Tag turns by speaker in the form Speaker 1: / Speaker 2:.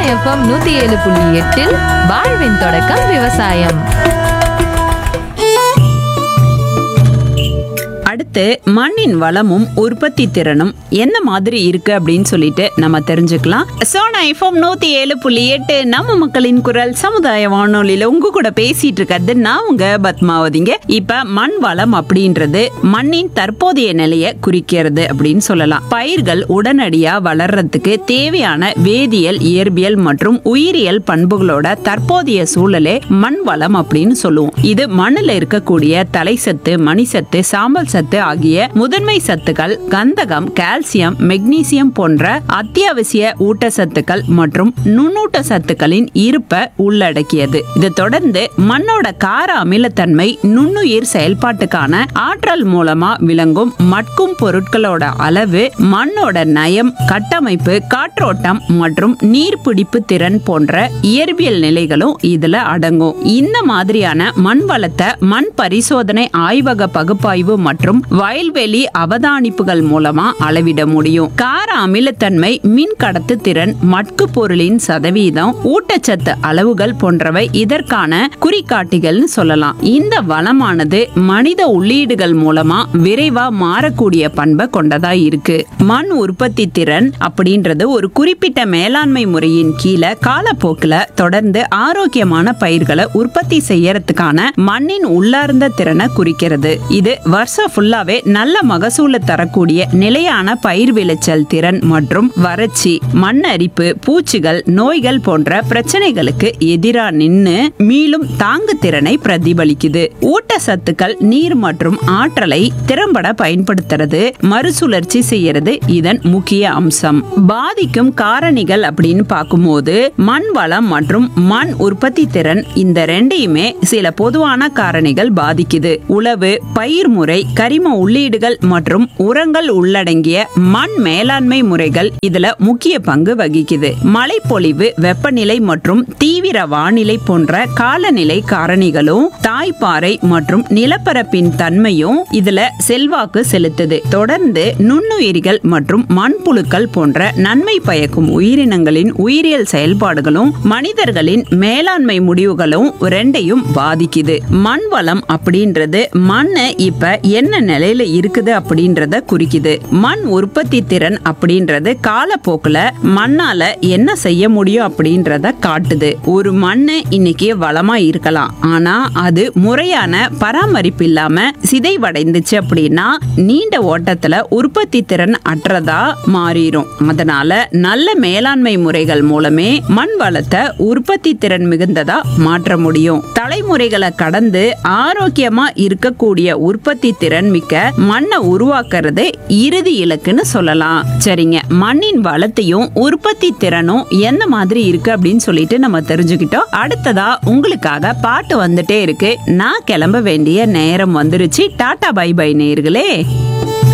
Speaker 1: FM நூத்தி ஏழு புள்ளி எட்டில் வாழ்வின் தொடக்கம் விவசாயம்
Speaker 2: அடுத்து மண்ணின் வளமும் உற்பத்தி திறனும் என்ன மாதிரி இருக்கு அப்படின்னு சொல்லிட்டு நம்ம தெரிஞ்சுக்கலாம் சோனா எஃப்எம் நூத்தி ஏழு புள்ளி எட்டு நம்ம மக்களின் குரல் சமுதாய வானொலியில உங்க கூட பேசிட்டு இருக்கிறது நான் உங்க பத்மாவதிங்க இப்ப மண் வளம் அப்படின்றது மண்ணின் தற்போதைய நிலையை குறிக்கிறது அப்படின்னு சொல்லலாம் பயிர்கள் உடனடியா வளர்றதுக்கு தேவையான வேதியியல் இயற்பியல் மற்றும் உயிரியல் பண்புகளோட தற்போதைய சூழலே மண் வளம் அப்படின்னு சொல்லுவோம் இது மண்ணுல இருக்கக்கூடிய தலைசத்து மணிசத்து சாம்பல் சத்து ஆகிய முதன்மை சத்துக்கள் கந்தகம் கால்சியம் மெக்னீசியம் போன்ற அத்தியாவசிய ஊட்டச்சத்துக்கள் மற்றும் நுண்ணூட்ட சத்துக்களின் இருப்பை உள்ளடக்கியது இது தொடர்ந்து மண்ணோட கார அமிலத்தன்மை நுண்ணுயிர் செயல்பாட்டுக்கான ஆற்றல் மூலமா விளங்கும் மட்கும் பொருட்களோட அளவு மண்ணோட நயம் கட்டமைப்பு காற்றோட்டம் மற்றும் நீர்பிடிப்பு திறன் போன்ற இயற்பியல் நிலைகளும் இதுல அடங்கும் இந்த மாதிரியான மண் வளத்தை மண் பரிசோதனை ஆய்வக பகுப்பாய்வு மற்றும் வயல்வெளி அவதானிப்புகள் மூலமா அளவிட முடியும் கார அமிலத்தன்மை மின் கடத்து திறன் மட்கு பொருளின் சதவீதம் ஊட்டச்சத்து அளவுகள் போன்றவை இதற்கான குறிகாட்டிகள்னு சொல்லலாம் இந்த வளமானது மனித உள்ளீடுகள் மூலமா விரைவா மாறக்கூடிய பண்பை கொண்டதா இருக்கு மண் உற்பத்தி திறன் அப்படின்றது ஒரு குறிப்பிட்ட மேலாண்மை முறையின் கீழே காலப்போக்குல தொடர்ந்து ஆரோக்கியமான பயிர்களை உற்பத்தி செய்யறதுக்கான மண்ணின் உள்ளார்ந்த திறனை குறிக்கிறது இது வருஷம் ஃபுல்லாவே நல்ல மகசூலை தரக்கூடிய நிலையான பயிர் விளைச்சல் திறன் மற்றும் வறட்சி மண் அரிப்பு பூச்சிகள் நோய்கள் போன்ற பிரச்சனைகளுக்கு எதிரா நின்னு மீளும் தாங்கு திறனை பிரதிபலிக்குது ஊட்டச்சத்துக்கள் நீர் மற்றும் ஆற்றலை திறம்பட பயன்படுத்துறது மறுசுழற்சி செய்யறது இதன் முக்கிய அம்சம் பாதிக்கும் காரணிகள் அப்படின்னு பார்க்கும்போது மண் வளம் மற்றும் மண் உற்பத்தி திறன் இந்த ரெண்டையுமே சில பொதுவான காரணிகள் பாதிக்குது உழவு பயிர் முறை கரிம உள்ளீடுகள் மற்றும் உரங்கள் உள்ளடங்கிய மண் மேலாண்மை முறைகள் இதுல முக்கிய பங்கு வகிக்குது மழைப்பொழிவு வெப்பநிலை மற்றும் தீவிர வானிலை போன்ற காலநிலை காரணிகளும் தாய்ப்பாறை மற்றும் நிலப்பரப்பின் தன்மையும் இதுல செல்வாக்கு செலுத்துது தொடர்ந்து நுண்ணுயிரிகள் மற்றும் மண்புழுக்கள் போன்ற நன்மை பயக்கும் உயிரினங்களின் உயிரியல் செயல்பாடுகளும் மனிதர்களின் மேலாண்மை முடிவுகளும் ரெண்டையும் பாதிக்குது மண் வளம் அப்படின்றது மண்ணு இப்ப என்ன நிலையில இருக்குது அப்படின்றத குறிக்குது மண் உற்பத்தி திறன் அப்படின்றது காலப்போக்குல மண்ணால என்ன செய்ய முடியும் அப்படின்றத காட்டுது ஒரு மண்ணு இன்னைக்கு வளமா இருக்கலாம் ஆனா அது முறையான பராமரிப்பு இல்லாம சிதைவடைந்துச்சு அப்படின்னா நீண்ட ஓட்டத்துல உற்பத்தி திறன் அற்றதா மாறிடும் அதனால நல்ல மேலாண்மை முறைகள் மூலமே மண் வளத்தை உற்பத்தி திறன் மிகுந்ததா மாற்ற முடியும் தலைமுறைகளை கடந்து ஆரோக்கியமா இருக்கக்கூடிய உற்பத்தி திறன் மிக்க மண்ணை உருவாக்குறது இறுதி இலக்குன்னு சொல்லலாம் சரிங்க மண்ணின் வளத்தையும் உற்பத்தி திறனும் எந்த மாதிரி இருக்கு அப்படின்னு சொல்லிட்டு நம்ம தெரிஞ்சுக்கிட்டோம் அடுத்ததா உங்களுக்காக பாட்டு வந்துட்டே இருக்கு நான் கிளம்ப வேண்டிய நேரம் வந்துருச்சு டாடா பை பை நேர்களே